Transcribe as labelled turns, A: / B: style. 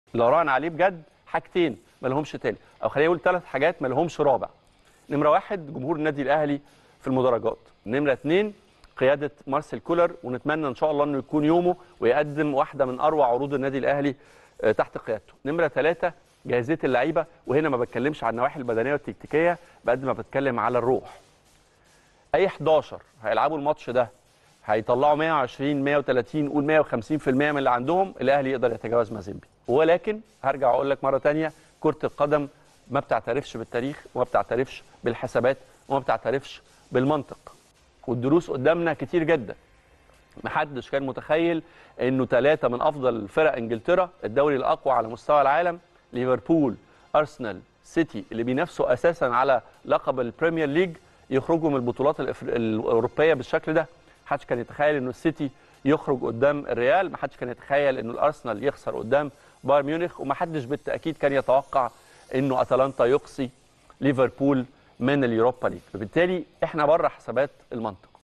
A: لو راهن عليه بجد حاجتين ما لهمش تالت او خلينا نقول ثلاث حاجات ما لهمش رابع نمره واحد جمهور النادي الاهلي في المدرجات نمره اثنين قياده مارسيل كولر ونتمنى ان شاء الله انه يكون يومه ويقدم واحده من اروع عروض النادي الاهلي آه، تحت قيادته نمره ثلاثه جاهزيه اللعيبه وهنا ما بتكلمش عن النواحي البدنيه والتكتيكيه بقد ما بتكلم على الروح اي 11 هيلعبوا الماتش ده هيطلعوا 120 130 قول 150% من اللي عندهم الاهلي يقدر يتجاوز مازيمبي ولكن هرجع اقول لك مره تانية كره القدم ما بتعترفش بالتاريخ وما بتعترفش بالحسابات وما بتعترفش بالمنطق والدروس قدامنا كتير جدا محدش كان متخيل انه ثلاثه من افضل فرق انجلترا الدوري الاقوى على مستوى العالم ليفربول ارسنال سيتي اللي بينافسوا اساسا على لقب البريمير ليج يخرجوا من البطولات الإفر- الاوروبيه بالشكل ده محدش كان يتخيل انه السيتي يخرج قدام الريال محدش كان يتخيل انه الارسنال يخسر قدام بايرن ميونخ ومحدش بالتاكيد كان يتوقع انه اتلانتا يقصي ليفربول من اليوروبا ليج فبالتالي احنا بره حسابات المنطق